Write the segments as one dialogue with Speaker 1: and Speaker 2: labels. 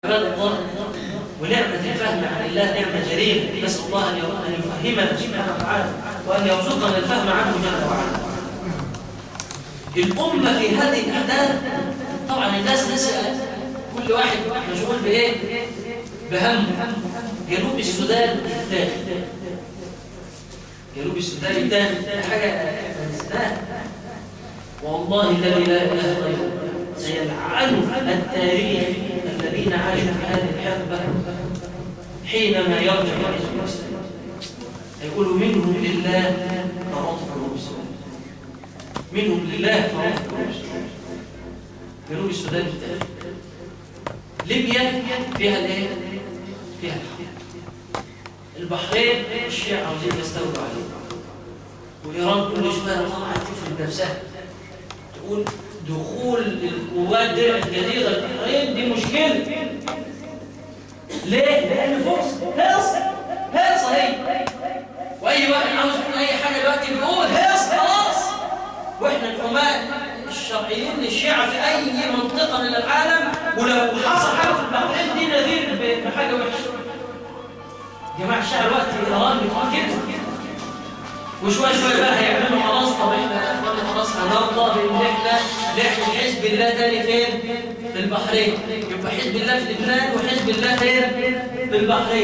Speaker 1: عباد الله ونعمة الفهم عن الله نعمة جليلة نسأل الله أن يفهمنا سبحانه وتعالى وأن يرزقنا الفهم عنه جل وعلا الأمة في هذه الأحداث طبعا الناس نسأل كل واحد مشغول بإيه؟ بهم جنوب السودان الثاني جنوب السودان الثاني حاجة نسألها والله الذي لا إله غيره سيلعنه التاريخ الذين عاشوا في هذه الحقبة حينما يرجع رئيس الإسلام يقول منهم لله فرط قلوب السودان منهم لله فرط قلوب السودان جنوب السودان الثاني ليبيا فيها الايه؟ فيها الحق البحرين الشيعة عاوزين يستولوا عليه وإيران كل شوية طلعت تفرد نفسها تقول دخول القوات دي الجديدة البحرين دي مشكلة ليه؟ لأن فرصة هيصة هيصة هي وأي واحد عاوز يقول أي حاجة دلوقتي بيقول هيصة خلاص وإحنا الحماة الشرعيين للشيعة في أي منطقة من العالم ولو حصل حاجة في البحرين دي نذير بحاجة وحشة جماعة الشيعة الوقت إيران بتقول كده وشوية شوية بقى هيعملوا خلاص طب احنا خلاص هنرضى بان احنا نحمي حزب الله تاني فين؟ في البحرين يبقى حزب الله في لبنان وحزب الله فين؟ في البحرين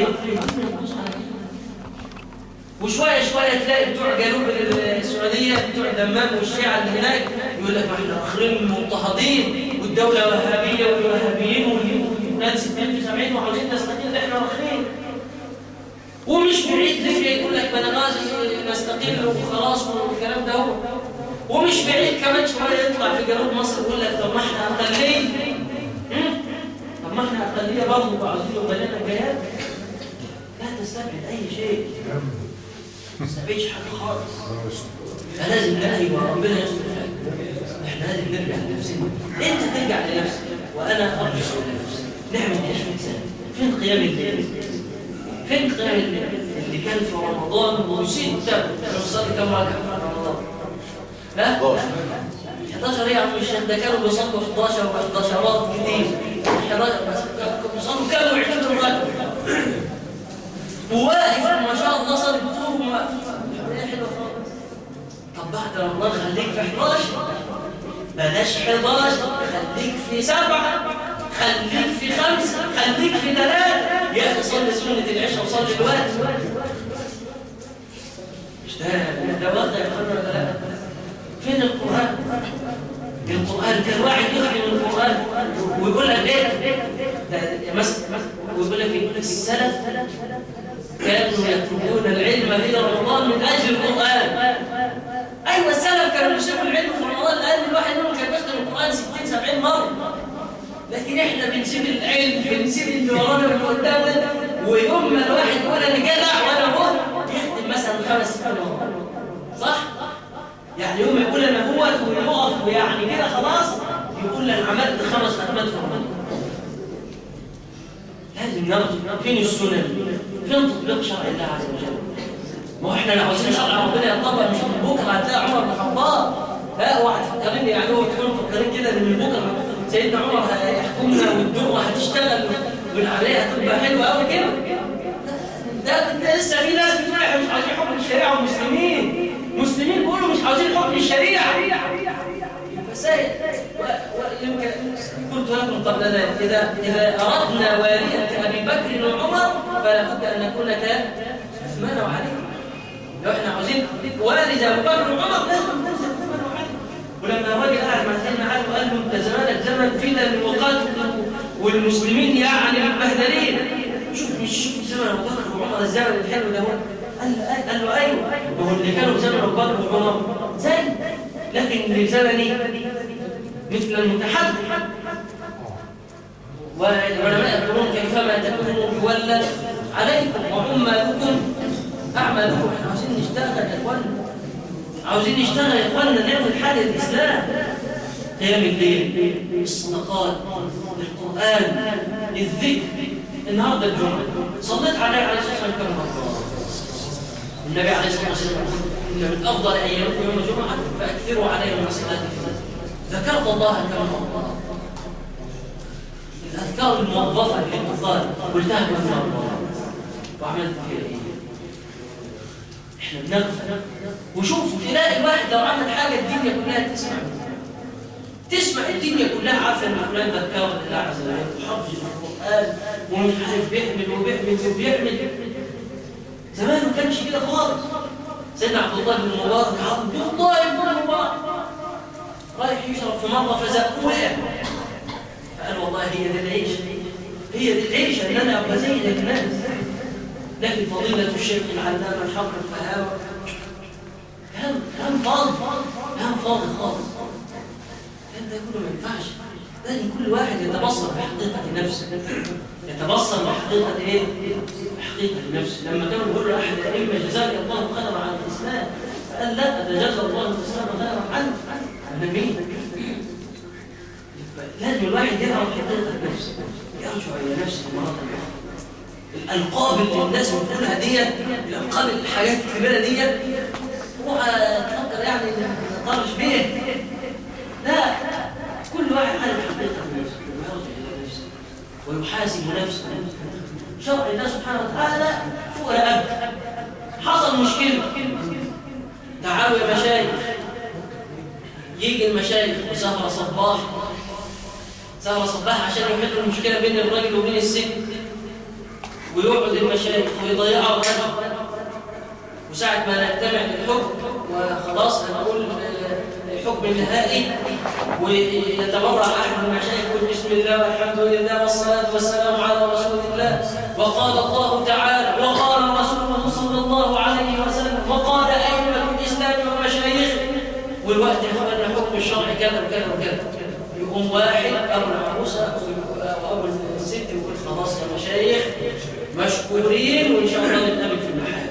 Speaker 1: وشوية شوية تلاقي بتوع جنوب السعودية بتوع دمام والشيعة اللي هناك يقول لك ما احنا اخرين مضطهدين والدولة وهابية والوهابيين والناس 60 70 وعاوزين نستقيل احنا اخرين ومش بعيد ليبيا يقول لك بنغازي نستقل وخلاص والكلام ده هو ومش بعيد كمان شويه يطلع في جنوب مصر يقول لك طب ما احنا اقليه طب ما احنا اقليه برضه وعاوزين يبقى لنا جهاد لا تستبعد اي شيء ما تستبعدش حاجه خالص فلازم نهي وربنا يستر احنا لازم نرجع لنفسنا انت ترجع لنفسك وانا ارجع لنفسي نعمل ايش انسان فين قيام الليل فين قيام الليل اللي كان في رمضان وستة بنصلي كم ركعة في رمضان لا 11 يا عم الشيخ ده كانوا بيصلوا 11 و11 كتير 11 بس بيصلوا كانوا 20 ركعة وواقف ما شاء الله صلي بطول وما حلوة خالص طب بعد رمضان خليك في 11 بلاش 11 خليك في سبعة خليك في خمسة خليك في ثلاثة يا أخي صلي سنة العشاء وصلي الوقت مش ده ده واقع ولا لا فين القرآن القرآن كان واحد يخدم القرآن ويقول لك ايه ده مثلا ويقول لك ايه السلف كانوا يطلبون العلم في رمضان من اجل القرآن ايوه السلف كانوا يسيبوا العلم في رمضان لان الواحد منهم كان بيختم القرآن 60 70 مرة لكن احنا بنسيب العلم بنسيب اللي ورانا واللي قدامنا ويوم ما الواحد يقول انا جدع وانا هو يختم مثلا خمس ست مرات صح؟ يعني يوم يقول انا هو ويقف ويعني كده خلاص يقول انا عملت خمس ختمات في رمضان لازم نرجع فين السنن؟ فين تطبيق شرع الله عز وجل؟ ما هو احنا لو عاوزين شرع ربنا يطبق مش من بكره هتلاقي عمر بن الخطاب لا اوعى تفكرني يعني هو تكونوا مفكرين كده ان من بكره سيدنا عمر هيحكمنا والدره هتشتغل والعمليه هتبقى حلوه قوي كده ده, ده لسه في ناس بتقول احنا مش عايزين حكم الشريعه ومسلمين مسلمين بيقولوا مش عاوزين حكم الشريعه فسائل ويمكن قلت لكم قبل ذلك اذا اذا اردنا واليه كابي بكر وعمر فلا بد ان نكون كعثمان وعلي لو احنا عاوزين والد ابو بكر وعمر لازم ننزل عثمان وعلي ولما الراجل قاعد مع سيدنا علي وقال له انت زمانك زمن فتن وقتل والمسلمين يعني متبهدلين شوف مش شوف زمن ابو بكر وعمر الزمن الحلو ده قال له قال له ايوه وهو اللي كانوا في زمن ابو بكر وعمر زي لكن اللي زمني مثل المتحدث والعلماء يقولون كيفما تكونوا يولى عليكم وعمالكم اعمالكم احنا عاوزين نشتغل يا اخوانا عاوزين نشتغل يا اخوانا نعمل حاجه الاسلام قيام الليل الصدقات القران الذكر النهارده الجمعه صليت عليه عليه الصلاه والسلام كم مره النبي عليه الصلاه والسلام ان من افضل ايامكم يوم الجمعه فاكثروا عليه من الصلاه ذكرت الله كم مره الأذكار الموظفة اللي بتقال قلتها كم مرة وعملت فيها إيه؟ إحنا بنغفل وشوف تلاقي الواحد لو عمل حاجة الدنيا كلها تسمع تسمع الدنيا كلها عارفة إن فلان ذكر الله عز وجل وحفظ القرآن ومش عارف بيعمل وبيعمل وبيعمل زمان ما كانش كده خالص سيدنا عبد الله بن مبارك عبد الله بن مبارك رايح يشرب في مرة فزق وقع فقال والله هي دي العيش هي دي العيش ان انا ابقى زي الناس لكن فضيلة الشيخ العلامة الحق الفهاوة كلام كلام فاضي كلام فاضي خالص الكلام ده كله ما ينفعش لازم كل واحد يتبصر بحقيقة نفسه يتبصر بحقيقة ايه؟ بحقيقة نفسه لما كانوا بيقولوا لأحد الأئمة جزاك الله خيرا عن الإسلام قال لا ده جزا الله الإسلام خيرا عنه أنا مين؟ لازم الواحد يعرف حقيقة نفسه يرجع إلى نفسه مرة أخرى الألقاب اللي الناس بتقولها ديت الألقاب الحاجات الكبيرة ديت اوعى تفكر يعني طرش بيه لا كل واحد عارف حقيقة نفسه ويرجع إلى نفسه ويحاسب نفسه شرع الله سبحانه وتعالى فوق أب حصل مشكلة تعالوا يا مشايخ يجي المشايخ وسهرة صباح سهرة صباح عشان يحلوا المشكلة بين الراجل وبين الست ويقعد المشايخ ويضيعوا الرجل وساعة ما نجتمع للحكم وخلاص هنقول الحكم النهائي ويتبرع أحد المشايخ يقول بسم الله والحمد لله والصلاة والسلام على رسول الله وقال الله تعالى وقال رسوله صلى الله عليه وسلم وقال أئمة الإسلام ومشايخ والوقت يا اخوانا حكم الشرع كذا وكذا وكذا يقوم واحد أو العروسة أو الست يقول خلاص يا مشايخ مشكورين وإن شاء الله نتقابل في المحل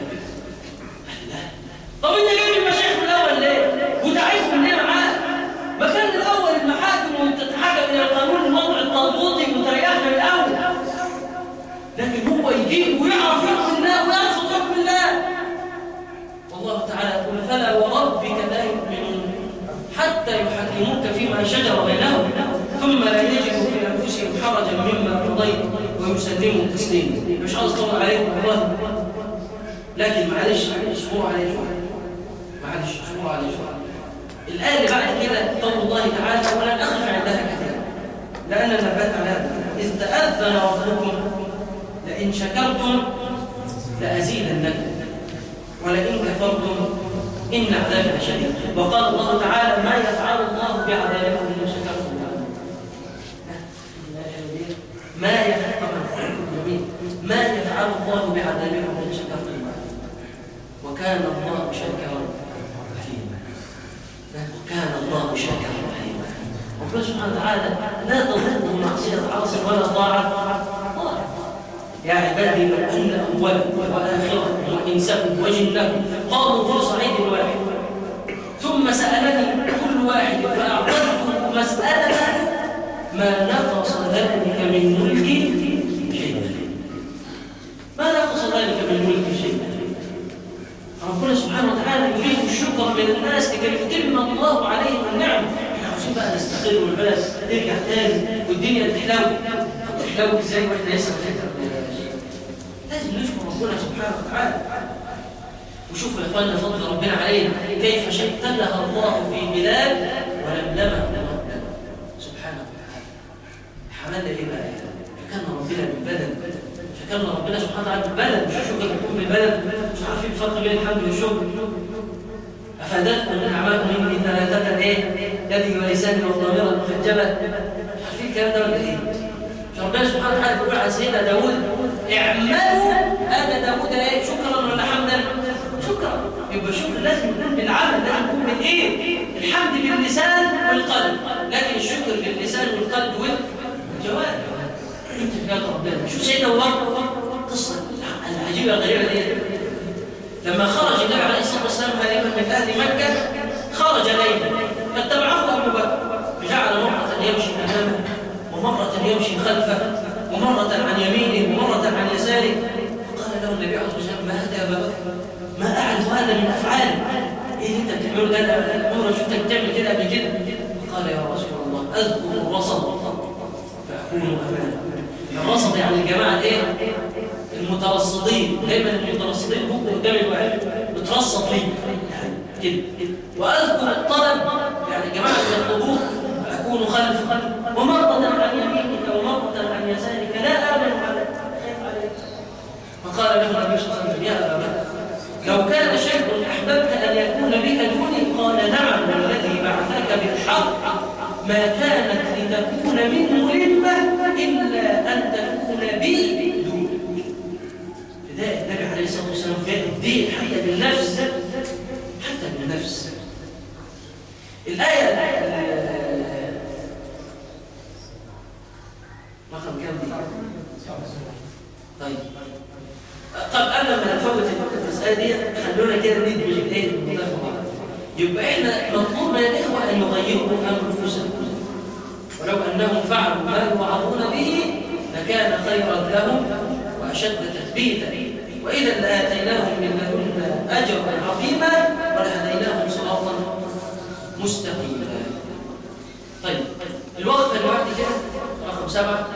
Speaker 1: طب انت جايب المشايخ من الاول ليه ودعيتهم ليه معاه ما كان الاول المحاكم وتتحاكم الى القانون الوضع الطاغوتي وتريحنا من الاول لكن هو يجيب ويعرف حكم الله ويرفض حكم الله والله تعالى يقول فلا وربك لا يؤمنون حتى يحكموك فيما شجر بينهم ثم لا يجدوا في انفسهم حرجا مما قضيت ويسلموا تسليما مش عاوز اطول عليكم والله لكن معلش اصبروا عليه شويه معلش اصبروا عليه شويه الايه اللي بعد كده قول الله تعالى ولن اقف عندها كثيرا لان نبات على هذا اذ تاذن ربكم لئن شكرتم لازيدنكم ولئن كفرتم ان عذابي لشديد وقال الله تعالى ما يفعل الله بعذابكم ان شكرتم ما يفعل ما يفعل الله بعذابكم ان شكرتم وكان الله شاكرا رحيما وكان الله شاكرا رحيما ربنا سبحانه وتعالى لا تضره معصيه عاصي ولا طاعه يا عبادي لو ان اولكم واخركم وانسكم وجنكم قاموا في صعيد واحد ثم سالني كل واحد فاعطيته مساله ما نقص ذلك من ملكي شيئا ما نقص ذلك من ملكي شيئا ربنا سبحانه وتعالى يريد الشكر من الناس لكي يتم الله عليهم النعم احنا عاوزين بقى نستقر والبلد نرجع تاني والدنيا تحلو تحلو ازاي واحنا لسه لازم نشكر ربنا سبحانه وتعالى وشوفوا يا اخواننا فضل ربنا علينا كيف شتتها الله في بلاد ولملمها سبحانه وتعالى حملنا ايه بقى شكرنا ربنا بالبدن شكرنا ربنا سبحانه وتعالى بالبلد مش شكر بيكون بالبلد مش عارفين الفرق بين الحمد والشكر افادتكم من اعمالكم مني ثلاثه ايه يدي ولساني والضمير المحجبه مش عارفين الكلام ده ولا ايه مش ربنا سبحانه وتعالى بيقول على سيدنا داوود اعملوا ال داوود ايه شكرا ولا حمدا شكرا يبقى الشكر لازم يكون بالعمل لازم يكون بالايه الحمد باللسان والقلب لكن الشكر باللسان والقلب والجوارح انت يا ربنا شو سيدنا عمر قصه العجيبه الغريبه دي لما خرج النبي عليه الصلاه والسلام هاربا من اهل مكه خرج ليلا فاتبعه ابو بكر فجعل مره يمشي امامه ومره يمشي خلفه ومره عن يمينه ومره عن يساره فقال له النبي عليه الصلاه والسلام ما هذا يا ابا بكر ما اعرف هذا من افعالك ايه اللي انت بتعمله ده انا عمري شفتك بتعمل كده قبل كده قال يا رسول الله اذكر الرصد أكون أمامكم الرصد يعني الجماعة الايه المترصدين دايما المترصدين هم قدام الواحد بترصد لي كده واذكر الطلب يعني جماعه يطلبوك اكون خلف ومرضى عن يمينك ومرضى عن يسارك لا امن عليك فقال له النبي صلى الله عليه وسلم يا ابا بكر لو كان شيء احببت ان يكون بك دوني قال نعم الذي بعثك بالحق ما كانت لتكون منه لمه الا ان تكون بي فداء النبي عليه الصلاة والسلام فداء الدين حتى بالنفس حتى بالنفس الآية رقم كم دي؟ طيب طب قبل ما نفوت المسألة دي خلونا كده ندمج الايه يبقى احنا مطلوب من الاخوه ان يغيروا انفسهم ولو انهم فعلوا ما يوعظون به لكان خيرا لهم واشد تثبيتا وإذا لآتيناهم من لدنا أجرا عظيما ولهديناهم صراطا مستقيما طيب الوقفة اللي بعد كده رقم سبعة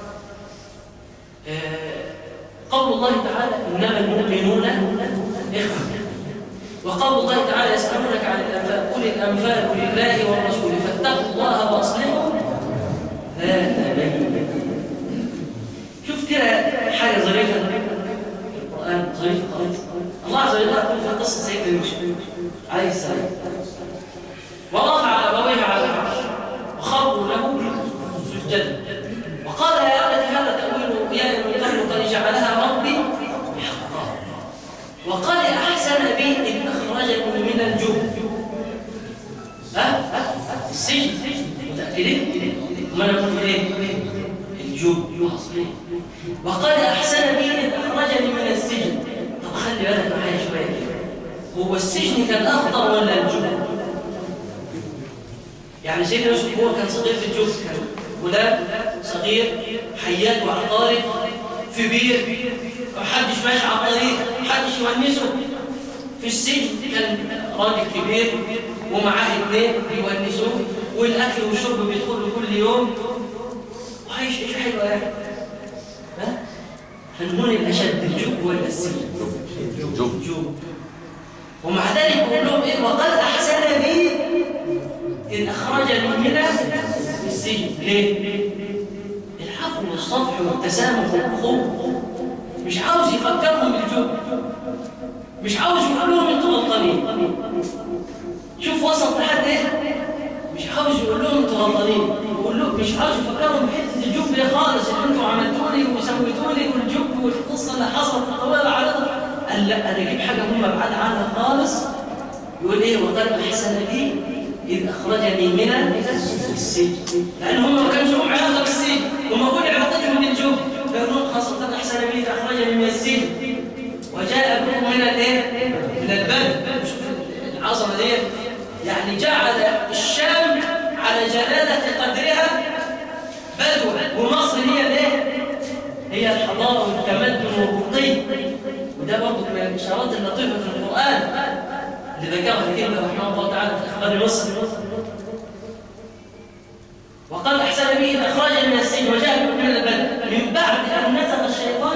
Speaker 1: آه، قول الله تعالى إنما المؤمنون إخوة وقول الله تعالى يسألونك عن الأنفال قل الأنفال لله والرسول فاتقوا الله وأصلحوا ذات بينكم شوف كده حاجة ظريفة القرآن ظريف الله عز وجل يقول في قصة سيدنا يوسف عليه السلام ورفع أبويه على العرش وخروا له سجدا وقال يا أبت هذا تأويل يا من قبل قد جعلها ربي حقا وقد أحسن بي إذ أخرجني من الجب ها السجن متأكدين ما نقول إيه الجب وقد أحسن بي إذ أخرجني من السجن طب خلي بالك معايا شوية هو السجن كان أخطر ولا الجب يعني سيدنا يوسف هو كان صغير في الجب وده صغير حيات وعقارب في بير محدش ماشي على الطريق محدش يونسه في السجن كان راجل كبير ومعاه اثنين بيونسوه والاكل والشرب بيدخلوا كل يوم وعايش عيشه حلوه يعني ها فنقول الاشد الجب ولا السجن
Speaker 2: جب
Speaker 1: جب ومع ذلك يقول لهم ايه وقد احسن بي إذ أخرجني من السجن ليه؟ العفو والصفح والتسامح والأخوة مش عاوز يفكرهم بالجوع مش عاوز يقول لهم انتوا غلطانين شوف وصل لحد ايه مش عاوز يقول لهم انتوا غلطانين يقول لهم مش عاوز يفكرهم بحته الجب دي خالص اللي انتوا عملتوا لي وسويتوا لي والجب والقصه اللي حصلت في الطويله العريضه قال لا انا اجيب حاجه هم بعاد عنها خالص يقول ايه وقد احسن لي إذ أخرجني من السجن لأن هم ما كانش لهم علاقة بالسجن هم كل علاقتهم بالجوب فيقولون خاصة أحسن من إذ أخرجني من السجن وجاء بكم من الإيه؟ من البلد شوف العظمة دي يعني جعل الشام على جلالة قدرها بدوى ومصر هي الإيه؟ هي الحضارة والتمدن والرقي وده برضه من الإشارات اللطيفة في القرآن اللي ذكرها كده رحمه الله تعالى في اخبار مصر وقال احسن به اذا خرج من السجن وجاء بكم من البلد من بعد ان نزغ الشيطان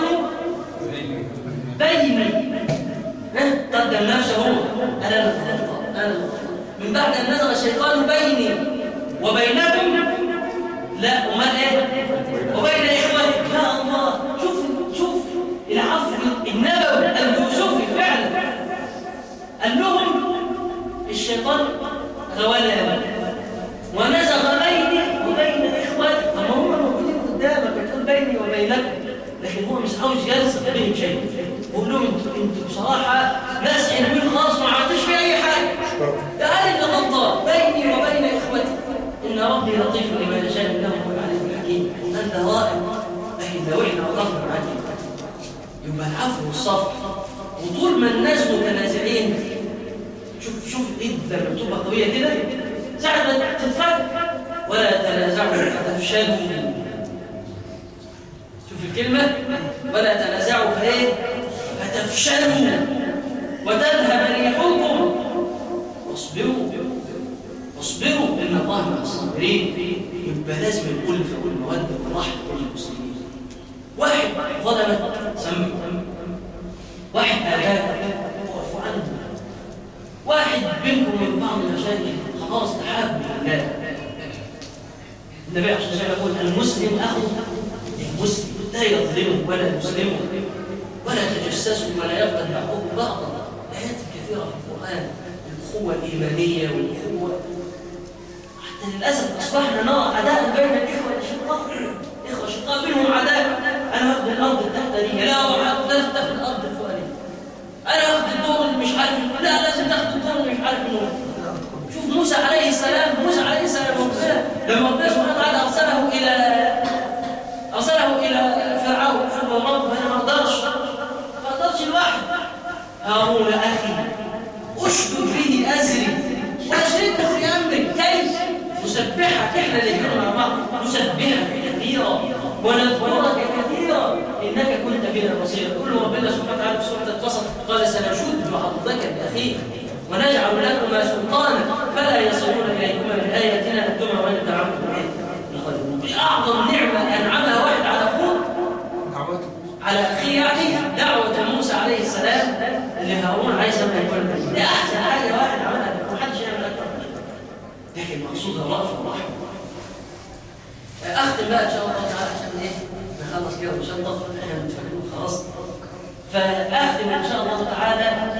Speaker 1: بيني قدم نفسه هو انا انا من بعد ان نزغ الشيطان بيني وبينكم لا امال ايه وبين اخوتي يا الله شوف شوف العفو النبوي اليوسفي فعلا قال لهم الشيطان غوانا ونزغ بيني وبين اخواتي طب هم موجودين قدامك بتقول بيني وبينكم لكن هو مش عاوز يلصق بهم شيء بقول لهم انتوا انتوا بصراحه ناس حلوين خالص ما عملتوش في اي حاجه ده انا اللي غلطان بيني وبين اخوتي ان ربي لطيف لما يشاء انه هو العليم الحكيم انت رائع لكن لو احنا وقفنا معاك يبقى العفو والصفح وطول ما الناس متنازعين شوف شوف الايد لما بتبقى قويه كده ساعه ما تتفك ولا تنازعوا فتفشلوا شوف الكلمه ولا تنازعوا فايه فتفشلوا وتذهب ريحكم واصبروا واصبروا ان الله مع الصابرين يبقى لازم الألفة والمودة والرحمة بين المسلمين واحد ظلمت سمع واحد آلاف وقفوا عنه واحد بينكم من بعض المشاكل خلاص تحاب بالله النبي عليه الصلاة والسلام يقول المسلم أخو المسلم لا يظلمه ولا يسلمه ولا تجسسوا ولا يقتل بعضكم بعضا آيات كثيرة في القرآن الأخوة الإيمانية والأخوة حتى للأسف أصبحنا نرى عداء بين الإخوة الأشقاء إخوة أشقاء بينهم عداء أنا هاخد الأرض التحتانية لا لازم تاخد الأرض الفوقانية أنا هاخد الدور اللي مش عارف لا لازم تاخد الدور اللي مش عارف منه شوف موسى عليه السلام موسى عليه السلام ربنا لما ربنا سبحانه وتعالى أرسله إلى أرسله إلى فرعون قال له رب أنا ما أقدرش ما أقدرش لوحدي هارون أخي أشدد به أزري وأشركه في أمري كيف نسبحك إحنا الاثنين مع بعض نسبحك كثيرا ونذكرك كثيرا إنك كنت بنا بصيرا كل ربنا سبحانه وتعالى في سورة القصص قال سنشد عضدك بأخيك ونجعل لكما سلطانا فلا يصلون إليكما من آياتنا أنتما وإن دعوتم به أعظم نعمة أنعمها واحد على أخوه على أخيه يعني دعوة موسى عليه السلام لهارون عليه السلام يقول دي أحسن حاجة واحد عملها ما حدش يعمل أكتر لكن مقصودها رأف ورحمة أختم بقى إن شاء الله تعالى عشان إيه نخلص كده إن شاء الله إحنا متفقين خلاص فأختم إن شاء الله تعالى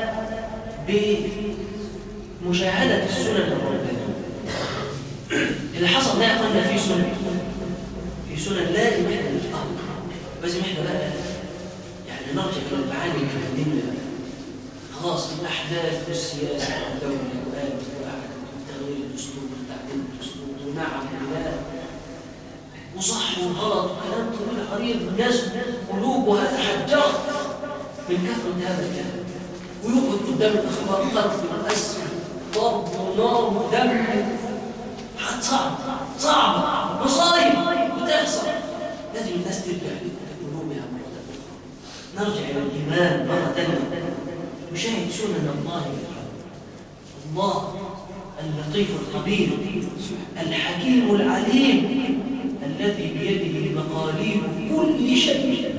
Speaker 1: بمشاهدة السنن الربانية اللي حصل ده قلنا في سنن في سنن لازم احنا نفقهها لازم احنا بقى يعني نرجع الى المعاني اللي خلاص الاحداث والسياسه والدوله والامن وتغيير الدستور وتعديل الدستور ونعم ولا وصح وغلط وكلام طويل عريض الناس قلوبها تحجرت من كثره هذا الكلام ويقعد قدام الاخبار قتل واسر ضرب ونار ودم حد صعب صعب مصايب بتحصل لازم الناس ترجع لقلوبها مرة أخرى نرجع إلى الإيمان مرة ثانية نشاهد سنن الله الله اللطيف الخبير الحكيم العليم الذي بيده مقاليد كل شيء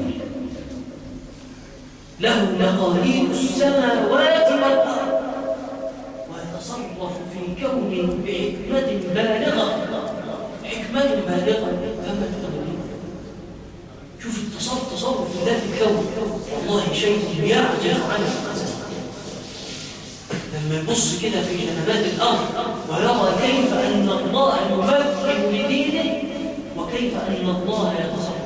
Speaker 1: له مقاليد السماوات والأرض ويتصرف في كون بحكمة بالغة حكمة بالغة فما تقدرون شوف التصرف تصرف الله في الكون والله شيء يعجز عنه لما يبص كده في جنبات الأرض ويرى كيف أن الله يمكن لدينه وكيف أن الله يتصرف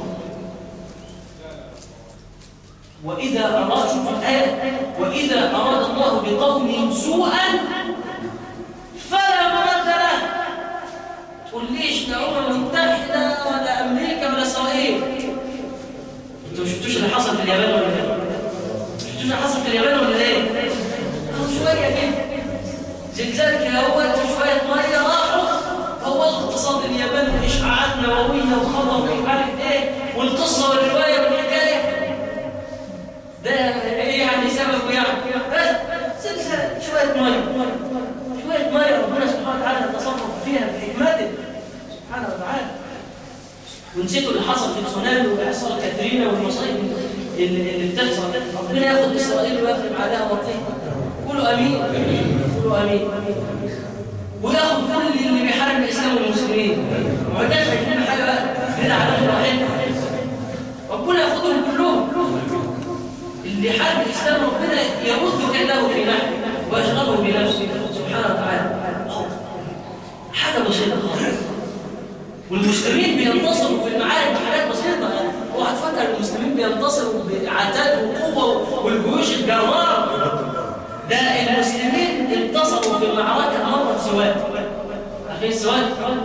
Speaker 1: وإذا أراد شوف الآية وإذا أراد الله بقوم سوءا فلا مرد له تقول ليش لا أمم المتحدة ولا أمريكا ولا إسرائيل أنتوا ما شفتوش اللي حصل في اليابان ولا إيه؟ شفتوش اللي حصل في اليابان ولا إيه؟ أو شوية كده زلزال كده هو شوية مية راحوا هو اقتصاد اليابان وإشعاعات نووية وخطر ومش عارف إيه والقصة والرواية والحكاية ده ايه يعني سببه يعني بس سلسله شويه ميه شويه ميه ربنا سبحانه وتعالى يتصرف فيها بحكمته سبحانه وتعالى ونسيتوا اللي حصل في السونامي وبيحصل كاترينا والمصايب اللي, اللي بتحصل ربنا ياخد اسرائيل ويخرب عليها وطيه قولوا امين قولوا امين وياخد كل اللي بيحارب الاسلام والمسلمين وما كانش هيكون حاجه بقى كده على واحد ربنا ياخدهم كلهم اللي حارب الإسلام ربنا يرد كيده في نحو ويشغله بنفسه سبحانه وتعالى حاجة بسيطة خالص والمسلمين بينتصروا في المعارك بحاجات بسيطة واحد فكر المسلمين بينتصروا بعتاد وقوة والجيوش الجرار ده المسلمين انتصروا في المعركة مرة سواد عارفين السواد؟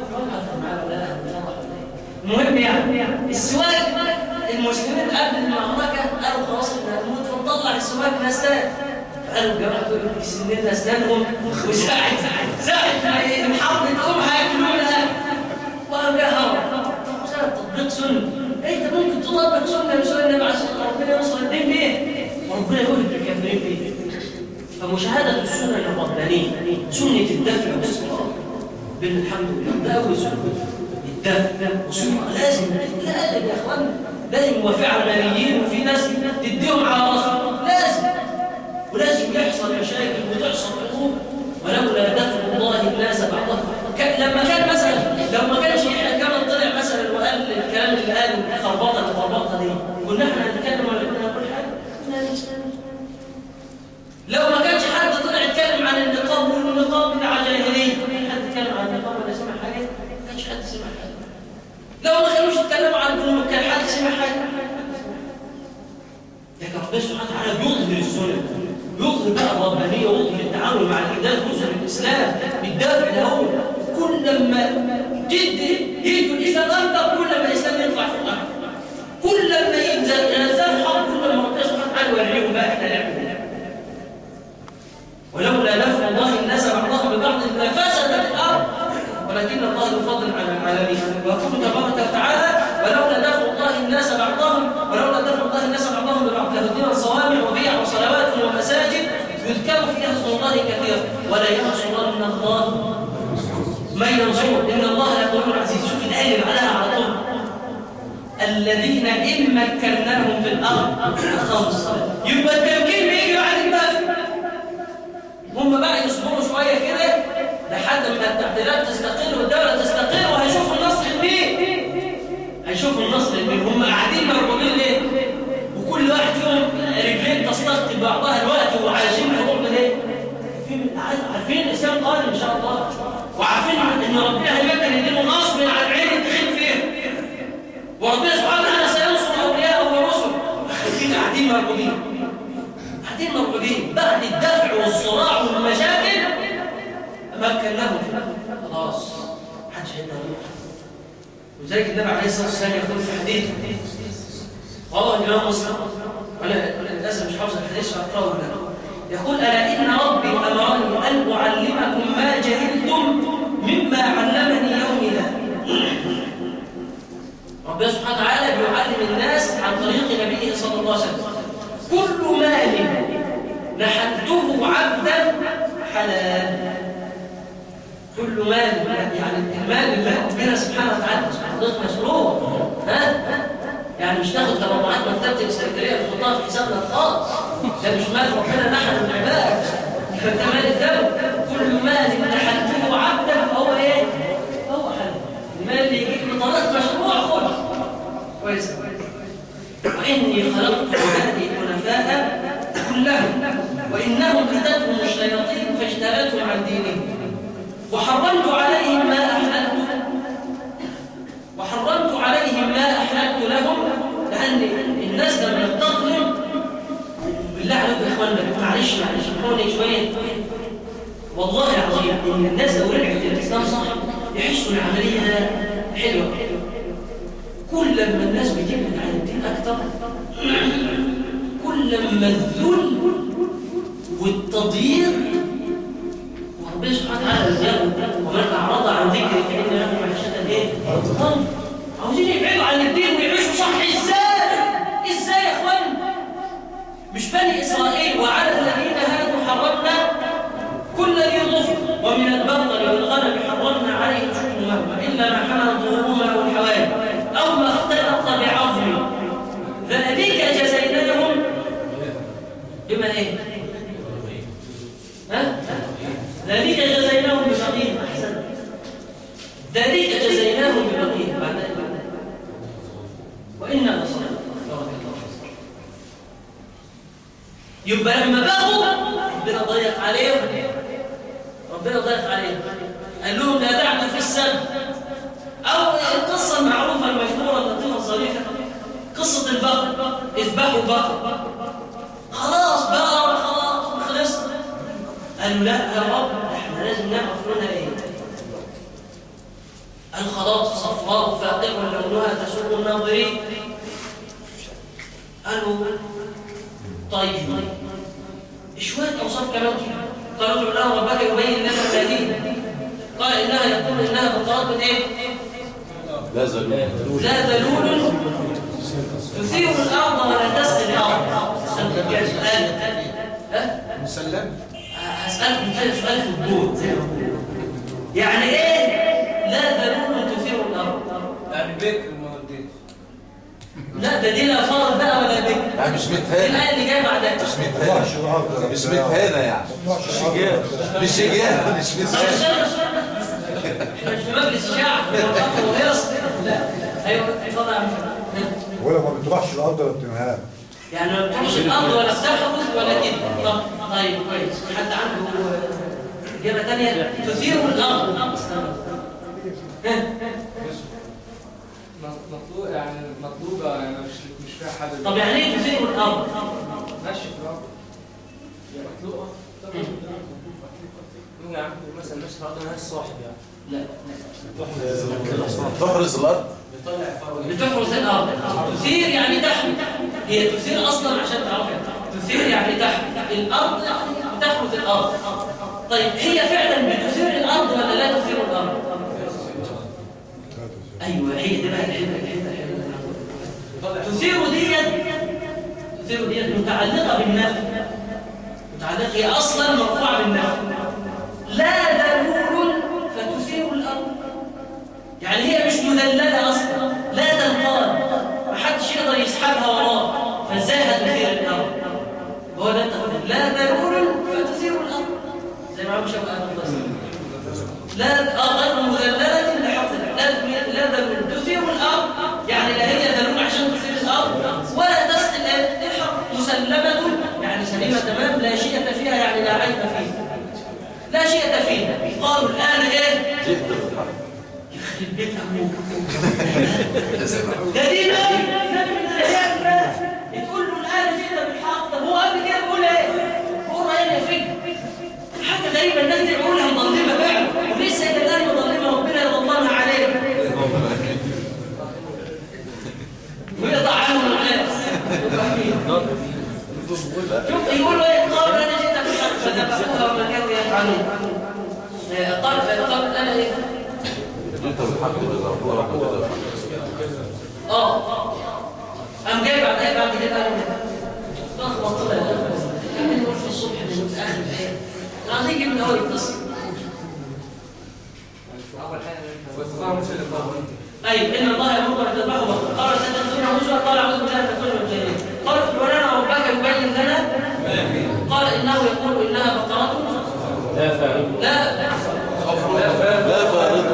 Speaker 1: المهم يعني السواد المسلمين قبل المعركة قالوا خلاص احنا هنموت فنطلع السواك نستان فقالوا الجماعة دول سنين اسنانهم وساعة ساعة الحرب تقوم هياكلونا وقالوا يا هرب سنة تطبيق سنة انت ممكن تطبق سنة بسنة النبي عشان ربنا يوصل الدين بيه وربنا يقول الكافرين بيه فمشاهدة السنة الربانية سنة الدفع والصلاة بالحمد لله ده أول سنة والدفء والسرعة لازم نقلب يا اخوان لازم يبقى في عمليين وفي ناس تديهم على راسهم لازم ولازم يحصل مشاكل وتحصل حروب ولولا دفع الله الناس بعضهم لما كان مثلا لو ما كانش احنا كمان طلع مثلا وقال الكلام اللي قاله خربطه الخربطه دي كنا احنا هنتكلم ولا كنا نقول حاجه لو ما كانش حد طلع يتكلم عن النقاب والنقاب بتاع جاهليه حد يتكلم عن النقاب ولا سمع حاجه ما كانش حد سمع حاجه لو ما كانوش يتكلموا عن البنوك كان حد سمع حاجه لكن ربنا سبحانه وتعالى يظهر السنه يظهر بقى الربانيه ويظهر التعامل مع الاحداث يظهر الاسلام بالدافع الاول كل ما جد يجي الاسلام اكتر كل ما الاسلام يطلع في الارض كل ما ينزل ينزل حرب كل ما ربنا سبحانه وتعالى يوريهم بقى احنا نعمل ولولا دفع الله الناس بعضهم ببعض لفسدت الارض ولكن الله يفضل على العالمين ويقول تبارك وتعالى ولولا دفع الله الناس بعضهم ولولا دفع الله الناس بعضهم ببعض لهدم صوامع وبيع وصلوات ومساجد يذكر فيها اسم الله كثيرا ولا ينصرن الله من ينصر ان الله لقوي عزيز شوف الايه اللي بعدها على طول الذين ان مكناهم في الارض اقاموا الصلاه يبقى التمكين بيجي بعد الدفع هم بقى يصبروا شويه كده لحد ما التعديلات تستقل والدوله تستقل وهيشوفوا النصر لمين هيشوفوا النصر لمين هم قاعدين مرعوبين ليه وكل واحد فيهم رجلين تستقطب بعضها الوقت وعايشين حروب ليه عارفين الاسلام قادم ان شاء الله وعارفين ان ربنا هيمكن يدينه غصب عن عين الدخيل فيه وربنا سبحانه وتعالى سينصر اولياءه ورسله خايفين قاعدين مرعوبين قاعدين مرعوبين بعد الدفع والصراع والمشاكل مكناهم خلاص محدش هيقدر وذلك النبي عليه الصلاه والسلام يقول في حديث رواه الامام مسلم ولا للاسف مش حافظ الحديث فاقراه لكم يقول الا ان ربي امرني ان اعلمكم ما جهلتم مما علمني يومي ذا ربنا سبحانه وتعالى بيعلم الناس عن طريق نبيه صلى الله عليه وسلم كل مال نحلته عبدا حلال كل مال يعني المال اللي ربنا سبحانه وتعالى حضرتك مسروق ها يعني مش ناخد تبرعات مكتبه الاسكندريه ونحطها في حسابنا الخاص ده مش مال ربنا نحل العباد ده مال الدوله كل مال نحلته عبدا فهو ايه؟ هو حلال المال اللي يجيب بطريقه مشروع خد كويس واني خلقت عبادي حنفاء كلهم وانهم اتتهم الشياطين فاجتالتهم عن دينهم وحرمت عليهم ما أحللت وحرمت عليهم ما أحللت لهم لأن الناس لما تظلم بالله عليكم يا إخواننا معلش معلش حولي شوية والله العظيم إن الناس لو رجعت الإسلام صح يحسوا العملية حلوة كل ما الناس بتبعد عن الدين أكتر كل ما الذل والتضييق ربنا سبحانه وتعالى زياده ومن اعرض عن ذكري فان له معيشه ايه؟ طيب عاوزين يبعدوا عن الدين ويعيشوا صح ازاي؟ ازاي يا اخوان؟ مش بني اسرائيل وعلى الذين هادوا حرمنا كل ذي ظفر ومن البقر والغنم حرمنا عليهم شحومهما الا ما حمل ظهورهما والحوالي او ما اختلط بعظم ذلك جزيناهم بما ايه؟ ها؟ ذلك جزيناهم ببغيهم احسن ذلك جزيناهم ببغيهم بعد وانا لصادقون بارك الله يبقى لما بغوا ربنا ضيق عليهم ربنا ضيق عليهم قال لهم لا تعدوا في السبت او القصه المعروفه المشهوره اللطيفه الظريفه قصه البقر اذبحوا البقر خلاص بقر خلاص خلصنا قالوا لا يا رب احنا لازم نعرف لونها ايه قال خلاص صفراء فاقع لونها تسوق الناظرين قالوا طيب شويه اوصاف كمان قالوا ادعوا لنا ربك يبين لنا ما دين قال انها يقول انها بقرات من ايه
Speaker 2: لا زلول
Speaker 1: لا ذلول تثير الارض ولا تسقي الارض يا سؤال ها
Speaker 3: مسلم
Speaker 1: هسألكم كده سؤال في الدور زي ما بقول. يعني ايه لا ذنوب تثير الارض
Speaker 3: بكر ما رديتش
Speaker 1: لا ده دي لا فرض بقى ولا بكر
Speaker 2: يعني مش
Speaker 1: دي
Speaker 2: متهانة
Speaker 1: الآية اللي جاية بعدها
Speaker 2: مش متهانة مش متهانة يعني مش إجابة مش إجابة مش متهانة
Speaker 1: احنا مش في مجلس الشعب هو وهرس لا ايوه اتفضل يا عم
Speaker 4: ولا ما بتروحش الارض ولا بتنهار
Speaker 1: يعني ما بتروحش الارض ولا بتخبط ولا كده طب طيب كويس حد عنده اجابه ثانيه تثير الارض ها؟
Speaker 3: مطلوب يعني مطلوبة يعني مش مش فيها حد
Speaker 1: طب يعني ايه تثير الارض
Speaker 3: ماشي في الأرض هي مخلوقة طبعا يا عم مثلا ماشي في الأرض مالهاش صاحب يعني
Speaker 1: لا
Speaker 2: تحرس الأرض
Speaker 1: بتحرس الارض تثير يعني تحمي هي تثير اصلا عشان تعرفها تثير يعني تحمي الارض بتحرس الارض طيب هي فعلا بتثير الارض ولا لا تثير الارض ايوه هي دي بقى الحته الحته الحته تثير ديت تثير ديت متعلقه بالنفي متعلقه هي اصلا مرفوعه بالنفي لا دلول فتثير الارض يعني هي مش مدلله اصلا لا تنقاد ما حدش يقدر يسحبها وراه فازاي هتثير الارض هو ده التقدير لا دلول فتثير الارض زي ما عم شوقي قال لا آه، غير مدلله لحفظها لا لا دلول تثير الارض يعني لا هي دلول عشان تثير الارض ولا تسقط الحق مسلمه يعني سليمه تمام لا شيء فيها يعني لا عيب فيها لا شيء فيها قالوا الان ايه
Speaker 2: جئت بالحق
Speaker 1: يخرب بيت ابوك ده دي نبي نبي من الانبياء الناس تقول له الان جئت بالحق طب هو قبل كده بيقول ايه هو راينا يا فكر حاجه غريبه الناس دي عقولها مظلمه فعلا ولسه اذا كان مظلمه ربنا يظلمها عليها ويقطع عنهم الناس شوف يقول له ايه قال انا جئت بالحق فذبحوها وما كانوا يفعلون آه، قال قال انا ايه
Speaker 2: جئت بالحق جزاك الله رحمة الله
Speaker 1: اه قام جاي بعد ايه بعد كده قال لخبط طلع نقول في الصبح من اخر الايه هتيجي من اول القصه
Speaker 3: أول حاجة واستطاع موسى لقاء
Speaker 1: ايوه ان الله يامر بالذبح وبقر قال ستنظرون موسى قال اعوذ بالله من كل من جاهلين قال ادع لنا ربك يبين لنا قال انه يقول انها بقره
Speaker 5: لا فارق
Speaker 1: لا
Speaker 2: لا فارق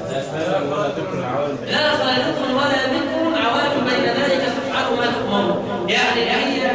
Speaker 1: لا فارق ولا بكم عوام بين ذلك فافعلوا ما تؤمرون يعني هي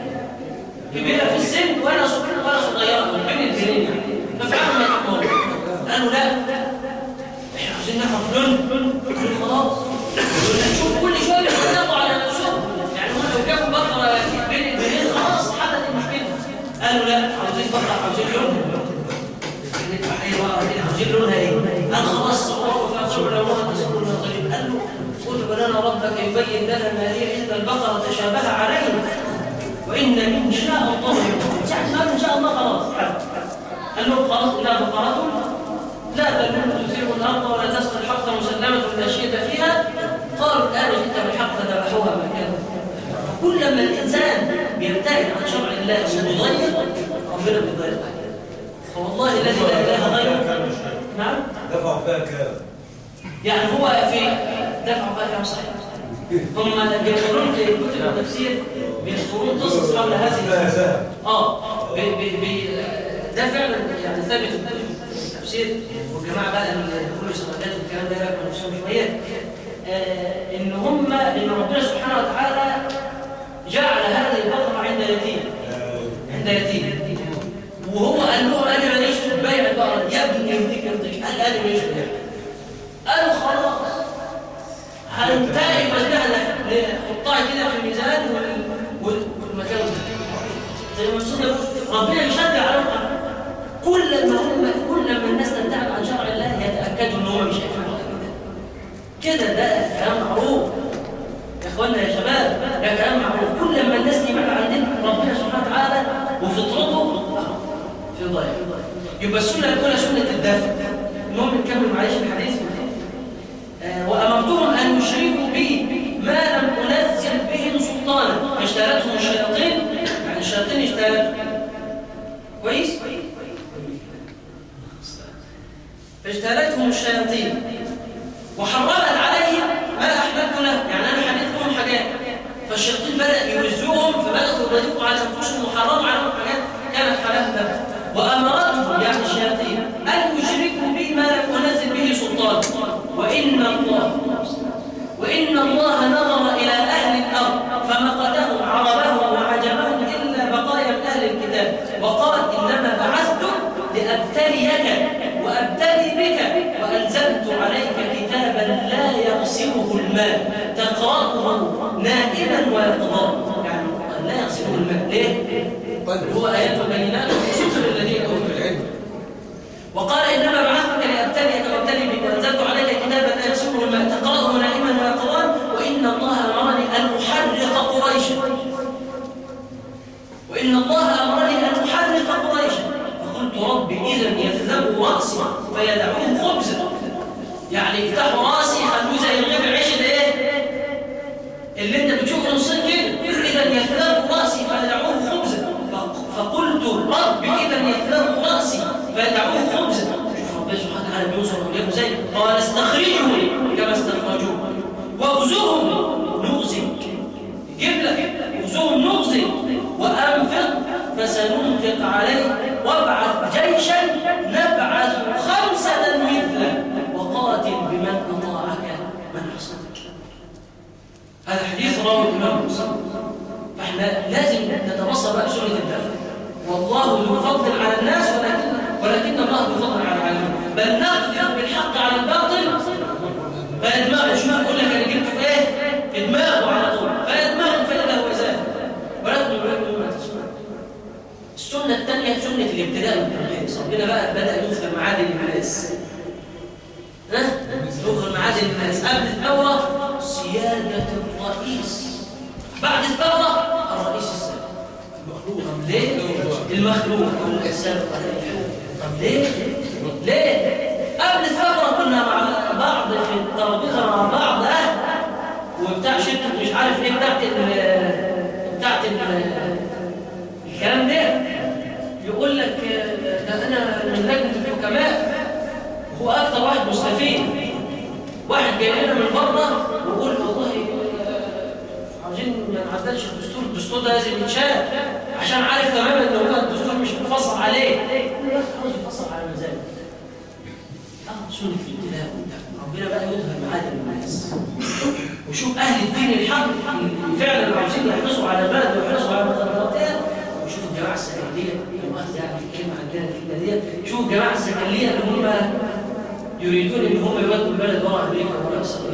Speaker 1: كبيرة في السن ولا صغيرة ولا صغيرة بين البنين يعني فافعلوا ما تؤمرون قالوا لا احنا عايزين نعرف لون قالوا خلاص نشوف كل شوية بيتنقوا على نفسهم يعني هم لو جابوا بقرة بين البنين خلاص حلت المشكلة قالوا لا عاوزين بقرة عاوزين لون ندفع اي ورقه كده عاوزين لونها ايه؟ قال خلاص صوروا فاعتبر لونها تسر الناظرين قال له ادع لنا ربك يبين لنا ما هي ان البقره تشابه علينا وان من شاء الله يكون ساعه ما قال ان شاء الله خلاص قال له خلاص لا بقره لا تلون تثير الارض ولا تسقي الحق مسلمه لا شيء فيها قالوا الان جئت بالحق فذبحوها مكانها كلما الانسان بيبتعد عن شرع الله ويضيق ربنا بيضيق عليه فوالله الذي لا اله غيره نعم
Speaker 4: دفع فيها كام؟
Speaker 1: يعني هو في دفع بقى كم صحيح هم بيذكرون في كتب التفسير بيذكرون قصص حول هذه
Speaker 4: سهل
Speaker 1: اه بي بي بي ده فعلا يعني ثابت في كتب التفسير والجماعه بقى اللي بيقولوا سمكات والكلام ده يبقى نفسهم شويه آه ان هم ان ربنا سبحانه وتعالى جعل هذه البقره عند يتيم عند يتيم وهو قال له انا ماليش في البيع البقره يا ابني يهديك يرضيك قال انا ماليش في البيع قالوا خلاص هنتهي وزنها نحطها كده في الميزان وال- وال- والمكان زي ما الرسول يقول ربنا يشجع عليهم كل ما هم كل ما الناس تبتعد عن شرع الله يتاكدوا ان هم مش هيفعلوا كده كده ده كلام معروف يا اخوانا يا شباب ده كلام معروف كل ما الناس تبعد عن دين ربنا سبحانه وتعالى وفطرته في ضياع يبقى السنه الاولى سنه الدفع المهم نكمل معلش الحديث آه، وامرتهم ان يشركوا بي ما لم انزل بهم سلطانا فاجتالتهم الشياطين يعني الشياطين اجتالتهم كويس فاجتالتهم الشياطين وحرمت عليهم ما أحببت له يعني أنا حدثت لهم حاجات فالشياطين بدأ يوزعهم فبدأوا يضيقوا على أنفسهم وحرموا عليهم حاجات كانت حلال لهم وأمرتهم يعني الشياطين أن يشركوا بي ما لم أنزل به سلطان وإن الله وإن الله نظر إلى أهل الأرض فمقتهم عربهم وعجبهم إلا بقايا من أهل الكتاب وقال إنما بعثتك لأبتليك وأبتلي بك وأنزلت عليك كتابا لا يغسله الماء تقرأه نائما ويقضى يعني لا يغسله الماء ليه؟ هو آيات بينات وخصوصا الذين أوتوا العلم وقال إنما بعثتك لأبتليك وأبتلي بك وأنزلت عليك كتابا لا يغسله الماء تقرأه نائما ويقضى وإن الله أمرني أن أحرق قريشا وإن الله أمرني أن أحرق قريشا فقلت ربي إذا يذهب رأسي فيدعوه خبزا يعني يفتحوا راسي يخلوه زي الغيب العيش الايه اللي انت بتشوفه نصين كده اذا يذهب راسي فيدعوه خبزا فقلت ربي اذا يذهب راسي فيدعوه خبزا شوف ربنا سبحانه وتعالى بيوصل وليه ازاي قال استخرجهم كما استخرجوه واغزوهم نغزك جيب لك اغزوهم نغزك وانفق فسننفق عليه وابعث جيشا نبعث خمسة مثله وقاتل بمن أطاعك من عصاك هذا حديث رواه الإمام مسلم فاحنا لازم نتبصر بقى بسنة الدفع والله ذو فضل على الناس ولكن ولكن الله ذو فضل على العالمين بل نقدر بالحق على الباطل فيدماغه شوف يقول لك انا جبت في ايه في دماغه على طول فيدماغه فإذا هو زاد ولكن ولكن ما تسمع السنة الثانية سنة الابتداء والتمييز ربنا بقى بدأ يدخل معادن الناس ها؟ يدخل معادن الناس قبل الثورة سيادة الرئيس بعد الثورة الرئيس السابق ليه؟ المخلوق السابق ليه؟ ليه؟ قبل الثورة كنا مع بعض في الترابيزة مع بعض أهل وبتاع شركة مش عارف ايه بتاعت ال بتاعت ال الكلام ده يقول لك ده انا من لجنه الحكماء هو اكتر واحد مستفيد واحد جاي لنا من بره ويقول والله عاوزين ما نعدلش الدستور الدستور ده لازم يتشال عشان عارف تماما ان هو الدستور مش مفصل عليه عاوز يفصل على مزاجه اه سنه الابتلاء ربنا بقى يظهر معادن الناس وشوف اهل الدين الحق اللي فعلا عاوزين يحرصوا على البلد ويحرصوا على مقدراتها وشوف الجماعه السكنديه المؤسسه يعني الكلمه عندنا الكلمه دي شوف الجماعه السكنديه اللي هم يريدون ان هم يودوا البلد ورا امريكا ورا اسرائيل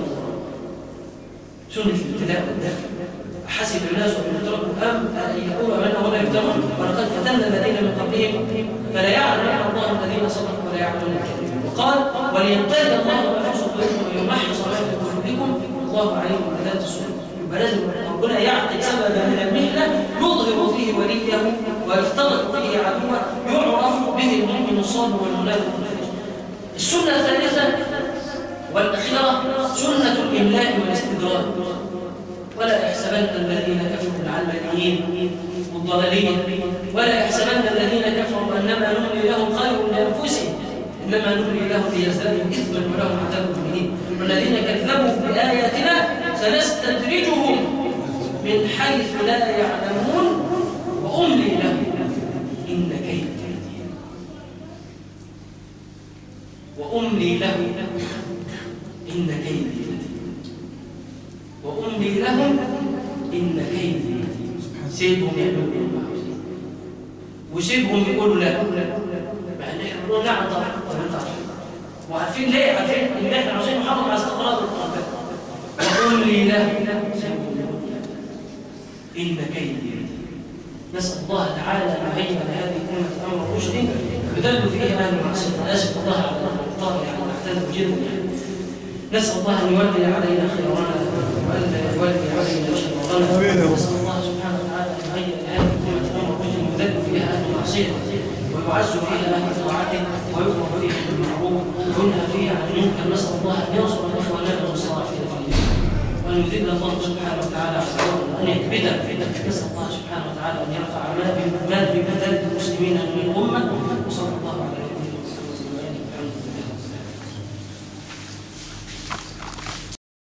Speaker 1: سنه الابتلاء والدفع حسب الناس ان يتركوا ام ان يقولوا من هم يفترون ولقد فتنا الذين من قبلهم فلا يعلم الله الذين صدقوا ولا يعلمون الكذب وقال وليبتلي الله ما في صدوركم ويمحص ما في قلوبكم الله عليم بذات الصدور يبقى لازم ربنا يعقد سببا من المحنه يظهر فيه وليه ويفترق فيه عدوه يعرف به المؤمن الصابر والمنافق الفاجر السنه الثالثه والاخيره سنه الاملاء والاستدراج ولا يحسبن الذين كفروا العلمانيين والضلالين ولا يحسبن الذين كفروا انما نملي لهم خير لانفسهم انما نملي لهم ليزدادوا اثما ولهم عذاب مهين والذين كذبوا باياتنا سنستدرجهم من حيث لا يعلمون واملي لهم ان كيد واملي لهم ان كيد واملي لهم ان كيد سيبهم يعملوا ما عاوزين وسيبهم يقولوا لا مع ان احنا بنقول نعم طبعا طبعا وعارفين ليه عارفين ان احنا عاوزين نحافظ على استقرار القرآن واملي لهم ان كيدي نسال الله تعالى ان يهيئ لهذه الامه امر رشد يدل فيه اهل المعصيه نسال الله على الاخطاء يعني نحتاج جدا نسال الله ان يولي علينا خيرنا والا يولي علينا شرنا نسال الله سبحانه وتعالى ان يهيئ لهذه الامه امر رشد يدل فيها اهل المعصيه ويعز فيها اهل طاعته ويؤمر فيها بالمعروف وينهى فيها عن المنكر نسال الله ان ينصر الاخوه لنا المستضعفين في الدين وأن يذل الله سبحانه وتعالى أحسنهم وأن يكبدها نسأل الله سبحانه وتعالى أن يرفع ما بمثال المسلمين من الأمة